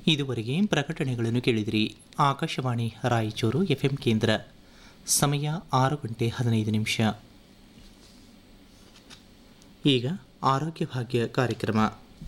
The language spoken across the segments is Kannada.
ಇದುವರೆಗೆ ಪ್ರಕಟಣೆಗಳನ್ನು ಕೇಳಿದಿರಿ ಆಕಾಶವಾಣಿ ರಾಯಚೂರು ಎಫ್ಎಂ ಕೇಂದ್ರ ಸಮಯ ಆರು ಗಂಟೆ ಹದಿನೈದು ನಿಮಿಷ ಈಗ ಆರೋಗ್ಯ ಭಾಗ್ಯ ಕಾರ್ಯಕ್ರಮ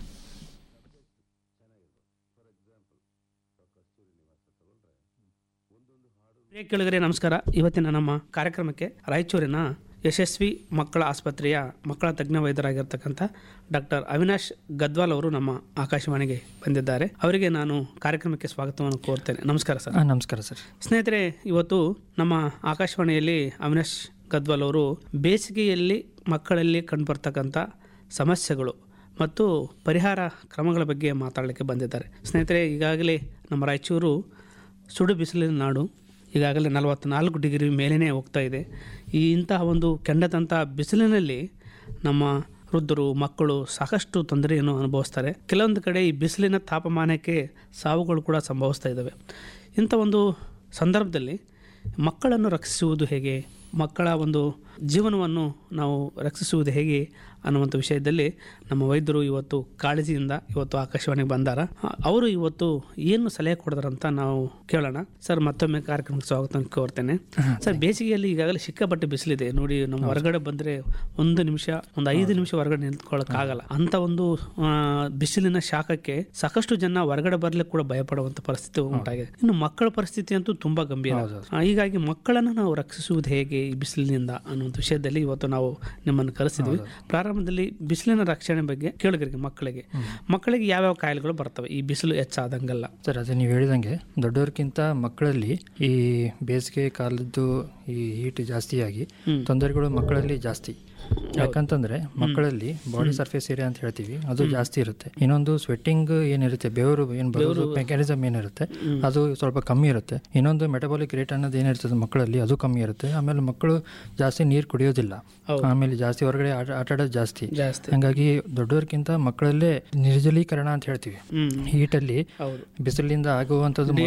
ಪ್ರಿಯ ಕೇಳಿಗರೆ ನಮಸ್ಕಾರ ಇವತ್ತಿನ ನಮ್ಮ ಕಾರ್ಯಕ್ರಮಕ್ಕೆ ರಾಯಚೂರಿನ ಯಶಸ್ವಿ ಮಕ್ಕಳ ಆಸ್ಪತ್ರೆಯ ಮಕ್ಕಳ ತಜ್ಞ ವೈದ್ಯರಾಗಿರ್ತಕ್ಕಂಥ ಡಾಕ್ಟರ್ ಅವಿನಾಶ್ ಗದ್ವಾಲ್ ಅವರು ನಮ್ಮ ಆಕಾಶವಾಣಿಗೆ ಬಂದಿದ್ದಾರೆ ಅವರಿಗೆ ನಾನು ಕಾರ್ಯಕ್ರಮಕ್ಕೆ ಸ್ವಾಗತವನ್ನು ಕೋರ್ತೇನೆ ನಮಸ್ಕಾರ ಸರ್ ಹಾಂ ನಮಸ್ಕಾರ ಸರ್ ಸ್ನೇಹಿತರೆ ಇವತ್ತು ನಮ್ಮ ಆಕಾಶವಾಣಿಯಲ್ಲಿ ಅವಿನಾಶ್ ಗದ್ವಾಲ್ ಅವರು ಬೇಸಿಗೆಯಲ್ಲಿ ಮಕ್ಕಳಲ್ಲಿ ಕಂಡುಬರ್ತಕ್ಕಂಥ ಸಮಸ್ಯೆಗಳು ಮತ್ತು ಪರಿಹಾರ ಕ್ರಮಗಳ ಬಗ್ಗೆ ಮಾತಾಡಲಿಕ್ಕೆ ಬಂದಿದ್ದಾರೆ ಸ್ನೇಹಿತರೆ ಈಗಾಗಲೇ ನಮ್ಮ ರಾಯಚೂರು ಸುಡು ಬಿಸಿಲಿನ ನಾಡು ಈಗಾಗಲೇ ನಲವತ್ತ್ನಾಲ್ಕು ಡಿಗ್ರಿ ಮೇಲೇ ಹೋಗ್ತಾ ಇದೆ ಈ ಇಂತಹ ಒಂದು ಕೆಂಡದಂಥ ಬಿಸಿಲಿನಲ್ಲಿ ನಮ್ಮ ವೃದ್ಧರು ಮಕ್ಕಳು ಸಾಕಷ್ಟು ತೊಂದರೆಯನ್ನು ಅನುಭವಿಸ್ತಾರೆ ಕೆಲವೊಂದು ಕಡೆ ಈ ಬಿಸಿಲಿನ ತಾಪಮಾನಕ್ಕೆ ಸಾವುಗಳು ಕೂಡ ಸಂಭವಿಸ್ತಾ ಇದ್ದಾವೆ ಇಂಥ ಒಂದು ಸಂದರ್ಭದಲ್ಲಿ ಮಕ್ಕಳನ್ನು ರಕ್ಷಿಸುವುದು ಹೇಗೆ ಮಕ್ಕಳ ಒಂದು ಜೀವನವನ್ನು ನಾವು ರಕ್ಷಿಸುವುದು ಹೇಗೆ ಅನ್ನುವಂಥ ವಿಷಯದಲ್ಲಿ ನಮ್ಮ ವೈದ್ಯರು ಇವತ್ತು ಕಾಳಜಿಯಿಂದ ಇವತ್ತು ಆಕಾಶವಾಣಿಗೆ ಬಂದಾರ ಆ, ಅವರು ಇವತ್ತು ಏನು ಸಲಹೆ ಕೊಡ್ತಾರಂತ ನಾವು ಕೇಳೋಣ ಸರ್ ಮತ್ತೊಮ್ಮೆ ಕಾರ್ಯಕ್ರಮಕ್ಕೆ ಸ್ವಾಗತ ಕೋರ್ತೇನೆ ಸರ್ ಬೇಸಿಗೆಯಲ್ಲಿ ಈಗಾಗಲೇ ಸಿಕ್ಕಾಪಟ್ಟೆ ಬಿಸಿಲಿದೆ ನೋಡಿ ನಮ್ಮ ಹೊರಗಡೆ ಬಂದರೆ ಒಂದು ನಿಮಿಷ ಒಂದು ಐದು ನಿಮಿಷ ಹೊರಗಡೆ ನಿಂತ್ಕೊಳ್ಳೋಕ್ಕಾಗಲ್ಲ ಅಂತ ಒಂದು ಆ, ಬಿಸಿಲಿನ ಶಾಖಕ್ಕೆ ಸಾಕಷ್ಟು ಜನ ಹೊರಗಡೆ ಬರ್ಲಿಕ್ಕೆ ಕೂಡ ಭಯಪಡುವಂತ ಪರಿಸ್ಥಿತಿ ಉಂಟಾಗಿದೆ ಇನ್ನು ಮಕ್ಕಳ ಪರಿಸ್ಥಿತಿ ಅಂತೂ ತುಂಬಾ ಗಂಭೀರ ಆ, ಹೀಗಾಗಿ ಮಕ್ಕಳನ್ನು ನಾವು ರಕ್ಷಿಸುವುದು ಹೇಗೆ ಈ ಬಿಸಿಲಿನಿಂದ ಅನ್ನುವಂಥ ವಿಷಯದಲ್ಲಿ ಇವತ್ತು ನಾವು ನಿಮ್ಮನ್ನು ಕರೆಸಿದ್ವಿ ಪ್ರಾರಂಭದಲ್ಲಿ ಬಿಸಿಲಿನ ರಕ್ಷಣೆ ಬಗ್ಗೆ ಕೇಳಿದ್ರಿಗೆ ಮಕ್ಕಳಿಗೆ ಮಕ್ಕಳಿಗೆ ಯಾವ್ಯಾವ ಕಾಯಿಲೆಗಳು ಬರ್ತವೆ ಈ ಬಿಸಿಲು ಹೆಚ್ಚಾದಂಗೆಲ್ಲ ಸರ್ ಅದೇ ನೀವು ಹೇಳಿದಂಗೆ ದೊಡ್ಡವ್ರಿಗಿಂತ ಮಕ್ಕಳಲ್ಲಿ ಈ ಬೇಸಿಗೆ ಕಾಲದ್ದು ಈ ಹೀಟ್ ಜಾಸ್ತಿಯಾಗಿ ತೊಂದರೆಗಳು ಮಕ್ಕಳಲ್ಲಿ ಜಾಸ್ತಿ ಯಾಕಂತಂದ್ರೆ ಮಕ್ಕಳಲ್ಲಿ ಬಾಡಿ ಸರ್ಫೇಸ್ ಏರಿಯಾ ಅಂತ ಹೇಳ್ತೀವಿ ಅದು ಜಾಸ್ತಿ ಇರುತ್ತೆ ಇನ್ನೊಂದು ಸ್ವೆಟ್ಟಿಂಗ್ ಏನಿರುತ್ತೆ ಬೆವರು ಏನು ಬರೋದು ಮೆಕ್ಯಾನಿಸಮ್ ಏನಿರುತ್ತೆ ಅದು ಸ್ವಲ್ಪ ಕಮ್ಮಿ ಇರುತ್ತೆ ಇನ್ನೊಂದು ಮೆಟಬಾಲಿಕ್ ರೇಟ್ ಅನ್ನೋದು ಏನಿರ್ತದೆ ಮಕ್ಕಳಲ್ಲಿ ಅದು ಕಮ್ಮಿ ಇರುತ್ತೆ ಆಮೇಲೆ ಮಕ್ಕಳು ಜಾಸ್ತಿ ನೀರು ಕುಡಿಯೋದಿಲ್ಲ ಆಮೇಲೆ ಜಾಸ್ತಿ ಹೊರಗಡೆ ಆಟ ಆಟ ಆಡೋದು ಜಾಸ್ತಿ ಜಾಸ್ತಿ ಹಂಗಾಗಿ ದೊಡ್ಡವ್ರಿಗಿಂತ ಮಕ್ಕಳಲ್ಲೇ ನಿರ್ಜಲೀಕರಣ ಅಂತ ಹೇಳ್ತೀವಿ ಹ್ಮ್ ಹೀಟಲ್ಲಿ ಹೌದು ಬಿಸಿಲಿಂದ ಆಗುವಂಥದ್ದು